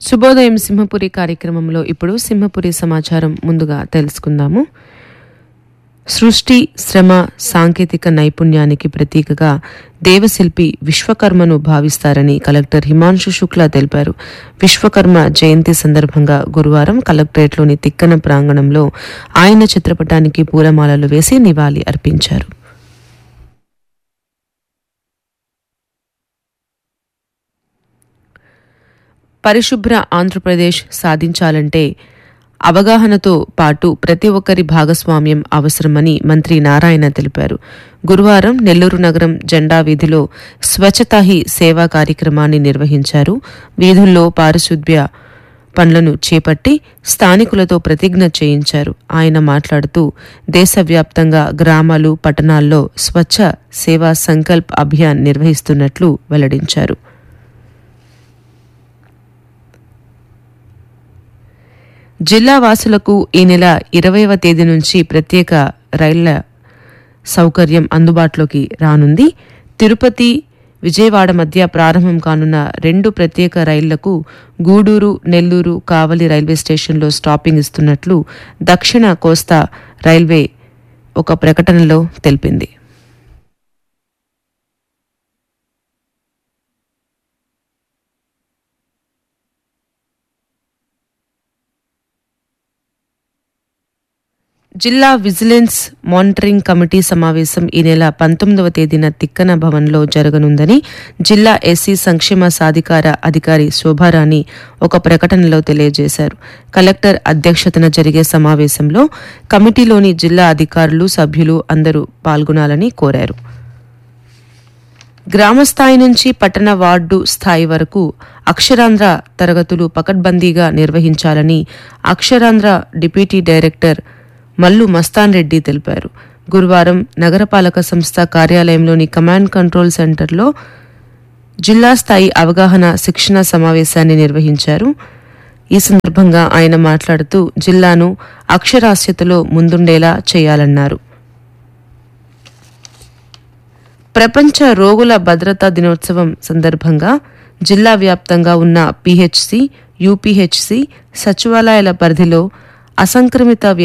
శుభోదయం సింహపురి కార్యక్రమంలో ఇప్పుడు సింహపురి సమాచారం ముందుగా తెలుసుకుందాము సృష్టి శ్రమ సాంకేతిక నైపుణ్యానికి ప్రతీకగా దేవశిల్పి విశ్వకర్మను భావిస్తారని కలెక్టర్ హిమాంశు శుక్లా తెలిపారు విశ్వకర్మ జయంతి సందర్భంగా గురువారం కలెక్టరేట్లోని తిక్కన ప్రాంగణంలో ఆయన చిత్రపటానికి పూలమాలలు వేసి నివాళి అర్పించారు పరిశుభ్ర ఆంధ్రప్రదేశ్ సాధించాలంటే అవగాహనతో పాటు ప్రతి ఒక్కరి భాగస్వామ్యం అవసరమని మంత్రి నారాయణ తెలిపారు గురువారం నెల్లూరు నగరం జెండా వీధిలో స్వచ్ఛతా హీ సేవా కార్యక్రమాన్ని నిర్వహించారు వీధుల్లో పారిశుద్ధ్య పనులను చేపట్టి స్థానికులతో ప్రతిజ్ఞ చేయించారు ఆయన మాట్లాడుతూ దేశవ్యాప్తంగా గ్రామాలు పట్టణాల్లో స్వచ్ఛ సేవా సంకల్ప్ అభియాన్ నిర్వహిస్తున్నట్లు వెల్లడించారు జిల్లా వాసులకు ఈ నెల ఇరవైవ తేదీ నుంచి ప్రత్యేక రైళ్ల సౌకర్యం అందుబాటులోకి రానుంది తిరుపతి విజయవాడ మధ్య ప్రారంభం కానున్న రెండు ప్రత్యేక రైళ్లకు గూడూరు నెల్లూరు కావలి రైల్వే స్టేషన్లో స్టాపింగ్ ఇస్తున్నట్లు దక్షిణ కోస్తా రైల్వే ఒక ప్రకటనలో తెలిపింది జిల్లా విజిలెన్స్ మానిటరింగ్ కమిటీ సమావేశం ఈ నెల పంతొమ్మిదవ తేదీన తిక్కన భవన్లో జరగనుందని జిల్లా ఎస్సీ సంక్షేమ సాధికార అధికారి శోభారాణి ఒక ప్రకటనలో తెలియజేశారు కలెక్టర్ అధ్యక్షతన జరిగే సమావేశంలో కమిటీలోని జిల్లా అధికారులు సభ్యులు అందరూ పాల్గొనాలని కోరారు గ్రామస్థాయి నుంచి పట్టణ వార్డు స్థాయి వరకు అక్షరాంధ్ర తరగతులు పకడ్బందీగా నిర్వహించాలని అక్షరాంధ్ర డిప్యూటీ డైరెక్టర్ మల్లు మస్తాన్ రెడ్డి తెలిపారు గురువారం నగరపాలక సంస్థ కార్యాలయంలోని కమాండ్ కంట్రోల్ సెంటర్లో జిల్లా స్థాయి అవగాహన శిక్షణ సమావేశాన్ని నిర్వహించారు ఈ సందర్భంగా ఆయన మాట్లాడుతూ జిల్లాను అక్షరాస్యతలో ముందుండేలా చేయాలన్నారు ప్రపంచ రోగుల భద్రతా దినోత్సవం సందర్భంగా జిల్లా వ్యాప్తంగా ఉన్న పిహెచ్సి యూపీహెచ్సి సచివాలయాల పరిధిలో అసంక్రమిత